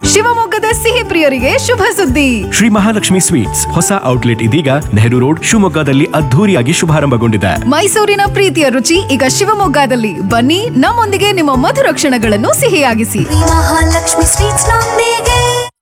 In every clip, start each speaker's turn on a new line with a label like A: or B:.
A: ಶಿವಮೊಗ್ಗದ ಸಿಹಿ ಪ್ರಿಯರಿಗೆ ಶುಭ ಸುದ್ದಿ
B: ಶ್ರೀ ಮಹಾಲಕ್ಷ್ಮಿ ಸ್ವೀಟ್ಸ್ ಹೊಸ ಔಟ್ಲೆಟ್ ಇದೀಗ ನೆಹರು ರೋಡ್ ಶಿವಮೊಗ್ಗದಲ್ಲಿ ಅದ್ಧೂರಿಯಾಗಿ ಶುಭಾರಂಭಗೊಂಡಿದೆ
A: ಮೈಸೂರಿನ ಪ್ರೀತಿಯ ರುಚಿ ಈಗ ಶಿವಮೊಗ್ಗದಲ್ಲಿ ಬನ್ನಿ ನಮ್ಮೊಂದಿಗೆ ನಿಮ್ಮ ಮಧುರ ಕ್ಷಣಗಳನ್ನು ಸಿಹಿಯಾಗಿಸಿ
C: ಮಹಾಲಕ್ಷ್ಮಿ ಸ್ವೀಟ್ಸ್ ನೊಂದಿಗೆ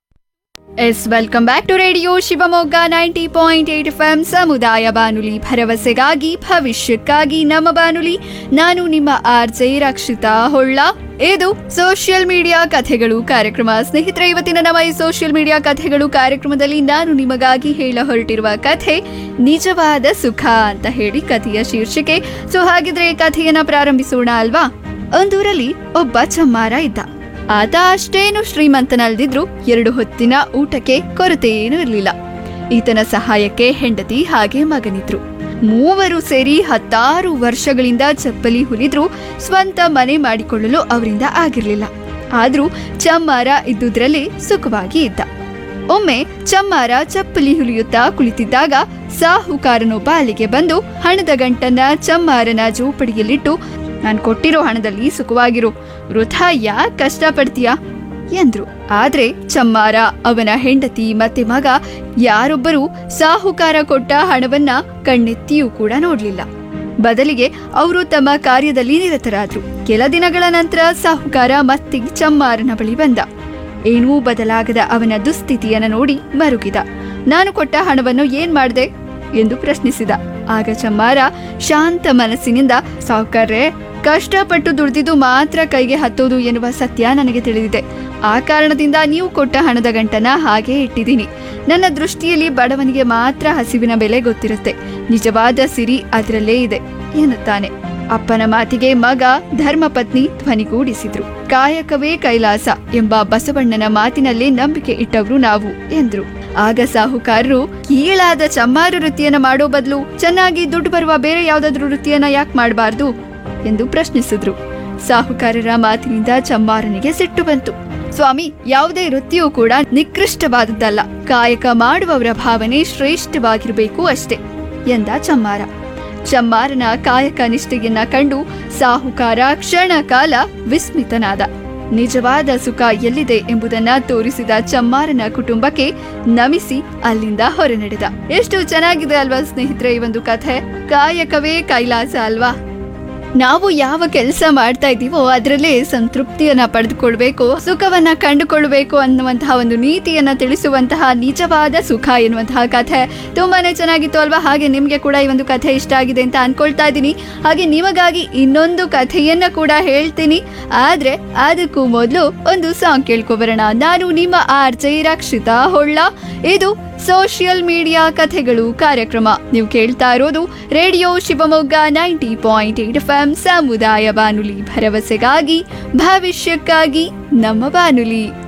D: yes welcome back to radio Shivamogga ninety point eight F M ಸಮುದಾಯ ಬಾನುಲಿ ಭರವಸೆಗಾಗಿ ಭವಿಷ್ಯಕ್ಕಾಗಿ ನಮ್ಮ ಬಾನುಲಿ ನಾನು ನಿಮ್ಮ ಆರ್ ಜೆ ರಕ್ಷಿತಾ ಹೊಳ್ಳ ಇದು ಸೋಷಿಯಲ್ ಮೀಡಿಯಾ ಕಥೆಗಳು ಕಾರ್ಯಕ್ರಮ ಸ್ನೇಹಿತರೆ ಇವತ್ತಿನ ನಮ್ಮ ಈ ಸೋಷಿಯಲ್ ಮೀಡಿಯಾ ಕಥೆಗಳು ಕಾರ್ಯಕ್ರಮದಲ್ಲಿ ನಾನು ನಿಮಗಾಗಿ ಹೇಳ ಹೊರಟಿರುವ ಕಥೆ ನಿಜವಾದ ಸುಖ ಅಂತ ಹೇಳಿ ಕಥೆಯ ಶೀರ್ಷಿಕೆ ಸೊ ಹಾಗಿದ್ರೆ ಈ ಕಥೆಯನ್ನ ಪ್ರಾರಂಭಿಸೋಣ ಅಲ್ವಾ ಒಂದೂರಲ್ಲಿ ಒಬ್ಬ ಚಮ್ಮಾರ ಇದ್ದ ಆತ ಅಷ್ಟೇನು ಶ್ರೀಮಂತನಲ್ದಿದ್ರು ಎರಡು ಹೊತ್ತಿನ ಊಟಕ್ಕೆ ಕೊರತೆ ಏನೂ ಇರಲಿಲ್ಲ ಈತನ ಸಹಾಯಕ್ಕೆ ಹೆಂಡತಿ ಹಾಗೆ ಮಗನಿದ್ರು ಮೂವರು ಸೇರಿ ಹತ್ತಾರು ವರ್ಷಗಳಿಂದ ಚಪ್ಪಲಿ ಹುಲಿದ್ರು ಸ್ವಂತ ಮನೆ ಮಾಡಿಕೊಳ್ಳಲು ಅವರಿಂದ ಆಗಿರ್ಲಿಲ್ಲ ಆದ್ರೂ ಚಮ್ಮಾರ ಇದ್ದುದ್ರಲ್ಲಿ ಸುಖವಾಗಿ ಇದ್ದ ಒಮ್ಮೆ ಚಮ್ಮಾರ ಚಪ್ಪಲಿ ಹುಲಿಯುತ್ತಾ ಕುಳಿತಿದ್ದಾಗ ಸಾಹುಕಾರನೊಬ್ಬ ಅಲ್ಲಿಗೆ ಬಂದು ಹಣದ ಗಂಟನ್ನ ಚಮ್ಮಾರನ ಜೋಪಡಿಯಲ್ಲಿಟ್ಟು ನಾನು ಕೊಟ್ಟಿರೋ ಹಣದಲ್ಲಿ ಸುಖವಾಗಿರು ವೃಥಾ ಯಾಕೆ ಕಷ್ಟಪಡ್ತೀಯಾ ಎಂದ್ರು ಆದ್ರೆ ಚಮ್ಮಾರ ಅವನ ಹೆಂಡತಿ ಮತ್ತೆ ಮಗ ಯಾರೊಬ್ಬರೂ ಸಾಹುಕಾರ ಕೊಟ್ಟ ಹಣವನ್ನ ಕಣ್ಣೆತ್ತಿಯೂ ಕೂಡ ನೋಡ್ಲಿಲ್ಲ ಬದಲಿಗೆ ಅವರು ತಮ್ಮ ಕಾರ್ಯದಲ್ಲಿ ನಿರತರಾದ್ರು ಕೆಲ ದಿನಗಳ ನಂತರ ಸಾಹುಕಾರ ಮತ್ತೆ ಚಮ್ಮಾರನ ಬಳಿ ಬಂದ ಏನೂ ಬದಲಾಗದ ಅವನ ದುಸ್ಥಿತಿಯನ್ನ ನೋಡಿ ಮರುಗಿದ ನಾನು ಕೊಟ್ಟ ಹಣವನ್ನು ಏನ್ ಮಾಡ್ದೆ ಎಂದು ಪ್ರಶ್ನಿಸಿದ ಆಗ ಚಮ್ಮಾರ ಶಾಂತ ಮನಸ್ಸಿನಿಂದ ಸಾಹುಕಾರ್ರೆ ಕಷ್ಟಪಟ್ಟು ದುಡಿದಿದ್ದು ಮಾತ್ರ ಕೈಗೆ ಹತ್ತೋದು ಎನ್ನುವ ಸತ್ಯ ನನಗೆ ತಿಳಿದಿದೆ ಆ ಕಾರಣದಿಂದ ನೀವು ಕೊಟ್ಟ ಹಣದ ಗಂಟನ ಹಾಗೆ ಇಟ್ಟಿದ್ದೀನಿ ನನ್ನ ದೃಷ್ಟಿಯಲ್ಲಿ ಬಡವನಿಗೆ ಮಾತ್ರ ಹಸಿವಿನ ಬೆಲೆ ಗೊತ್ತಿರುತ್ತೆ ನಿಜವಾದ ಸಿರಿ ಅದರಲ್ಲೇ ಇದೆ ಎನ್ನುತ್ತಾನೆ ಅಪ್ಪನ ಮಾತಿಗೆ ಮಗ ಧರ್ಮಪತ್ನಿ ಧ್ವನಿಗೂಡಿಸಿದ್ರು ಕಾಯಕವೇ ಕೈಲಾಸ ಎಂಬ ಬಸವಣ್ಣನ ಮಾತಿನಲ್ಲಿ ನಂಬಿಕೆ ಇಟ್ಟವರು ನಾವು ಎಂದ್ರು ಆಗ ಸಾಹುಕಾರರು ಕೀಳಾದ ಚಮ್ಮಾರು ವೃತ್ತಿಯನ್ನ ಮಾಡೋ ಬದಲು ಚೆನ್ನಾಗಿ ದುಡ್ಡು ಬರುವ ಬೇರೆ ಯಾವ್ದಾದ್ರು ವೃತ್ತಿಯನ್ನ ಯಾಕೆ ಮಾಡಬಾರ್ದು ಎಂದು ಪ್ರಶ್ನಿಸಿದ್ರು ಸಾಹುಕಾರರ ಮಾತಿನಿಂದ ಚಮ್ಮಾರನಿಗೆ ಸಿಟ್ಟು ಬಂತು ಸ್ವಾಮಿ ಯಾವುದೇ ವೃತ್ತಿಯೂ ಕೂಡ ನಿಕೃಷ್ಟವಾದದ್ದಲ್ಲ ಕಾಯಕ ಮಾಡುವವರ ಭಾವನೆ ಶ್ರೇಷ್ಠವಾಗಿರಬೇಕು ಅಷ್ಟೇ ಎಂದ ಚಮ್ಮಾರ ಚಮ್ಮಾರನ ಕಾಯಕ ನಿಷ್ಠೆಯನ್ನ ಕಂಡು ಸಾಹುಕಾರ ಕ್ಷಣ ಕಾಲ ವಿಸ್ಮಿತನಾದ ನಿಜವಾದ ಸುಖ ಎಲ್ಲಿದೆ ಎಂಬುದನ್ನ ತೋರಿಸಿದ ಚಮ್ಮಾರನ ಕುಟುಂಬಕ್ಕೆ ನಮಿಸಿ ಅಲ್ಲಿಂದ ಹೊರ ನಡೆದ ಎಷ್ಟು ಚೆನ್ನಾಗಿದೆ ಅಲ್ವಾ ಸ್ನೇಹಿತರೆ ಈ ಒಂದು ಕಥೆ ಕಾಯಕವೇ ಕೈಲಾಸ ಅಲ್ವಾ ನಾವು ಯಾವ ಕೆಲಸ ಮಾಡ್ತಾ ಇದ್ದೀವೋ ಅದರಲ್ಲೇ ಸಂತೃಪ್ತಿಯನ್ನ ಪಡೆದುಕೊಳ್ಬೇಕು ಸುಖವನ್ನ ಕಂಡುಕೊಳ್ಬೇಕು ಅನ್ನುವಂತಹ ಒಂದು ನೀತಿಯನ್ನ ತಿಳಿಸುವಂತಹ ನಿಜವಾದ ಸುಖ ಎನ್ನುವಂತಹ ಕಥೆ ತುಂಬಾನೇ ಚೆನ್ನಾಗಿತ್ತು ಅಲ್ವಾ ಹಾಗೆ ನಿಮ್ಗೆ ಕೂಡ ಈ ಒಂದು ಕಥೆ ಇಷ್ಟ ಆಗಿದೆ ಅಂತ ಅನ್ಕೊಳ್ತಾ ಇದ್ದೀನಿ ಹಾಗೆ ನಿಮಗಾಗಿ ಇನ್ನೊಂದು ಕಥೆಯನ್ನ ಕೂಡ ಹೇಳ್ತೀನಿ ಆದ್ರೆ ಅದಕ್ಕೂ ಮೊದಲು ಒಂದು ಸಾಂಗ್ ಕೇಳ್ಕೊಬರೋಣ ನಾನು ನಿಮ್ಮ ಆರ್ ಜೆ ರಕ್ಷಿತಾ ಹೊಳ್ಳ ಇದು ಸೋಷಿಯಲ್ ಮೀಡಿಯಾ ಕಥೆಗಳು ಕಾರ್ಯಕ್ರಮ ನೀವು ಕೇಳ್ತಾ ಇರೋದು radio Shivamogga ninety point eight F M ಸಮುದಾಯ ಬಾನುಲಿ ಭರವಸೆಗಾಗಿ ಭವಿಷ್ಯಕ್ಕಾಗಿ ನಮ್ಮ ಬಾನುಲಿ